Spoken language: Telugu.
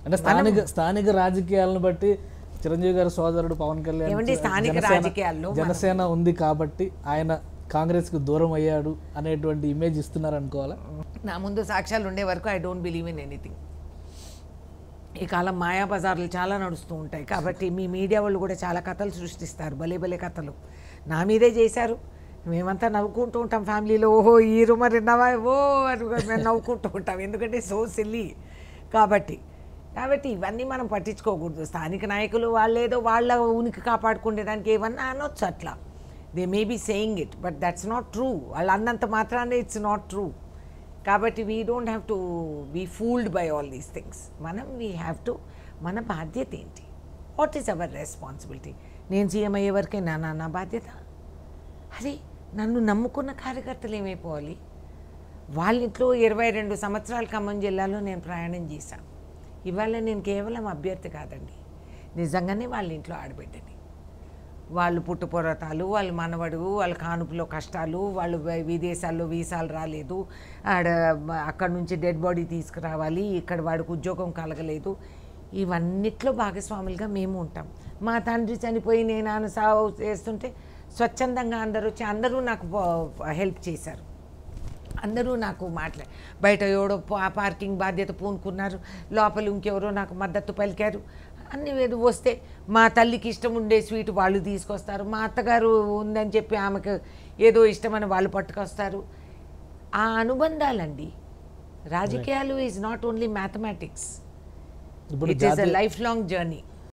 అంటే స్థానిక స్థానిక రాజకీయాలను బట్టి చిరంజీవి గారి సోదరుడు పవన్ కళ్యాణ్ ఏమండి స్థానిక జనసేన- రాజకీయాల్లో మనం- జనసేన ఉంది కాబట్టి ఆయన కాంగ్రెస్ కు దూరం అయ్యాడు అనేటువంటి ఇమేజ్ ఇస్తున్నారు అనుకోవాలా నా ముందు సాక్ష్యాలు ఉండే వరకు I don't believe in anything ఈ కాలం మాయా బజార్లు చాలా నడుస్తూ ఉంటాయి కాబట్టి మీ మీడియా వాళ్ళు కూడా చాలా కథలు సృష్టిస్తారు భలే భలే కథలు నా మీదే చేశారు మేమంతా నవ్వుకుంటూ ఉంటాం ఫ్యామిలీలో ఓహో ఈ రూమర్ విన్నావా ఓ అని కూడా మేము నవ్వుకుంటూ ఉంటాం ఎందుకంటే సో సిల్లీ కాబట్టి కాబట్టి ఇవన్నీ మనం పట్టించుకోకూడదు స్థానిక నాయకులు వాళ్ళేదో వాళ్ళ ఉనికి కాపాడుకునేదానికి ఏమన్నా అనొచ్చు అట్లా they may be saying it but that's not true వాళ్ళు అన్నంత మాత్రాన్ని ఇట్స్ నాట్ ట్రూ కాబట్టి we don't have to be fooled by all these things మనం వీ హ్యావ్ టు మన బాధ్యత ఏంటి వాట్ ఈస్ అవర్ రెస్పాన్సిబిలిటీ నేను సీఎం అయ్యే వరకే నా నా- నా బాధ్యత అరే నన్ను నమ్ముకున్న కార్యకర్తలు ఏమైపోవాలి వాళ్ళ ఇంట్లో ఇరవై రెండు సంవత్సరాల ఖమ్మం జిల్లాలో నేను ప్రయాణం చేశాను ఇవాళ నేను కేవలం అభ్యర్థి కాదండి నిజంగానే వాళ్ళ ఇంట్లో ఆడబిడ్డని వాళ్ళు పుట్టుపొరతాలు వాళ్ళ మనవడు వాళ్ళ కానుపులో కష్టాలు వాళ్ళు వి- విదేశాల్లో వీసాలు రాలేదు ఆడ అక్కడ నుంచి డెడ్ బాడీ తీసుకురావాలి ఇక్కడ వాడికి ఉద్యోగం కలగలేదు ఇవన్నిట్లో భాగస్వాములుగా మేము ఉంటాం మా తండ్రి చనిపోయి నేను ఆయన సాగు చేస్తుంటే స్వచ్ఛందంగా అందరూ వచ్చి అందరూ నాకు హెల్ప్ చేశారు అందరూ నాకు మాట్లా బయట ఎవడో పా- పార్కింగ్ బాధ్యత పూనుకున్నారు లోపల ఇంకెవరో నాకు మద్దతు పలికారు అన్ని ఏదో వస్తే మా తల్లికి ఇష్టం ఉండే స్వీట్ వాళ్ళు తీసుకొస్తారు మా అత్తగారు ఉందని చెప్పి ఆమెకు ఏదో ఇష్టమని వాళ్ళు పట్టుకొస్తారు ఆ అనుబంధాలండి రాజకీయాలు ఈజ్ నాట్ ఓన్లీ మ్యాథమెటిక్స్ ఇప్పుడు it is a lifelong journey